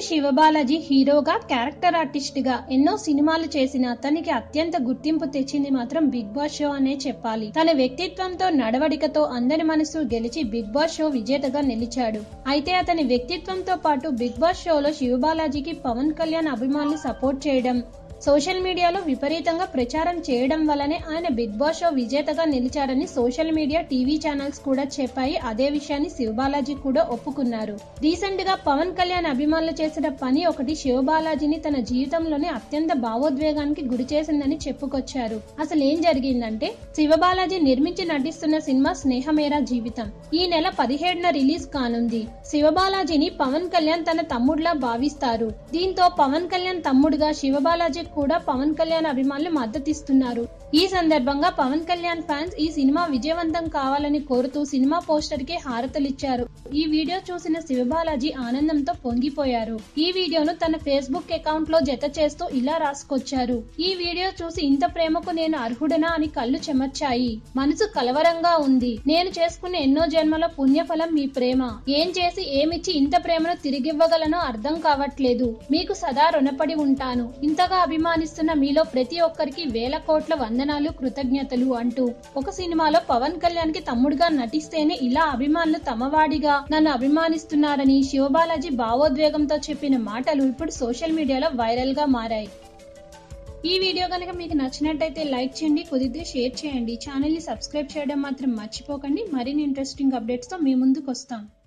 శివబాలాజీ హీరోగా character artist గా ఎన్నో సినిమాలు చేసిన తనకి అత్యంత గుర్తింపు తెచ్చింది మాత్రం బిగ్ బాస్ షో అనే చెప్పాలి తన వ్యక్తిత్వంతో నడవడికతో అందరి మనసు గెలిచి బిగ్ బాస్ షో విజేతగా నిలిచాడు అయితే అతని వ్యక్తిత్వంతో పాటు బిగ్ బాస్ షోలో శివబాలాజీకి పవన్ కళ్యాణ్ అభిమానులు సపోర్ట్ చేయడం సోషల్ మీడియాలో విపరీతంగా ప్రచారం చేయడం వల్లనే ఆయన బిగ్ బాస్ షో విజేతగా నిలిచాడని సోషల్ మీడియా టీవీ ఛానల్స్ కూడా చెప్పాయి అదే విషయాన్ని శివబాలాజీ కూడా ఒప్పుకున్నారు రీసెంట్ గా పవన్ కళ్యాణ్ అభిమానులు చేసిన పని ఒకటి శివబాలాజీని తన జీవితంలోనే అత్యంత భావోద్వేగానికి గురి చేసిందని చెప్పుకొచ్చారు అసలు ఏం జరిగిందంటే శివబాలాజీ నిర్మించి నటిస్తున్న సినిమా స్నేహమేరా జీవితం ఈ నెల పదిహేడున రిలీజ్ కానుంది శివబాలాజీని పవన్ కళ్యాణ్ తన తమ్ముడిలా భావిస్తారు దీంతో పవన్ కళ్యాణ్ తమ్ముడుగా శివబాలాజీ కూడా పవన్ కళ్యాణ్ అభిమానులు మద్దతిస్తున్నారు ఈ సందర్భంగా పవన్ కళ్యాణ్ ఫ్యాన్స్ ఈ సినిమా విజయవంతం కావాలని కోరుతూ సినిమా పోస్టర్ కి హారతలిచ్చారు ఈ వీడియో చూసిన శివబాలాజీ ఆనందంతో పొంగిపోయారు ఈ వీడియోను తన ఫేస్బుక్ అకౌంట్ లో జత చేస్తూ ఇలా రాసుకొచ్చారు ఈ వీడియో చూసి ఇంత ప్రేమకు నేను అర్హుడనా అని కళ్ళు చెమర్చాయి మనసు కలవరంగా ఉంది నేను చేసుకున్న ఎన్నో జన్మల పుణ్యఫలం మీ ప్రేమ ఏం చేసి ఏమిచ్చి ఇంత ప్రేమను తిరిగివ్వగలనో అర్థం కావట్లేదు మీకు సదా రుణపడి ఉంటాను ఇంతగా అభిమానిస్తున్న మీలో ప్రతి ఒక్కరికి వేల కోట్ల వందనాలు కృతజ్ఞతలు అంటూ ఒక సినిమాలో పవన్ కళ్యాణ్ కి తమ్ముడుగా నటిస్తేనే ఇలా అభిమానులు తమవాడిగా నన్ను అభిమానిస్తున్నారని శివబాలాజీ భావోద్వేగంతో చెప్పిన మాటలు ఇప్పుడు సోషల్ మీడియాలో వైరల్ గా మారాయి ఈ వీడియో కనుక మీకు నచ్చినట్టయితే లైక్ చేయండి కుదిరితే షేర్ చేయండి ఛానల్ ని సబ్స్క్రైబ్ చేయడం మాత్రం మర్చిపోకండి మరిన్ని ఇంట్రెస్టింగ్ అప్డేట్స్ తో మీ ముందుకు వస్తాం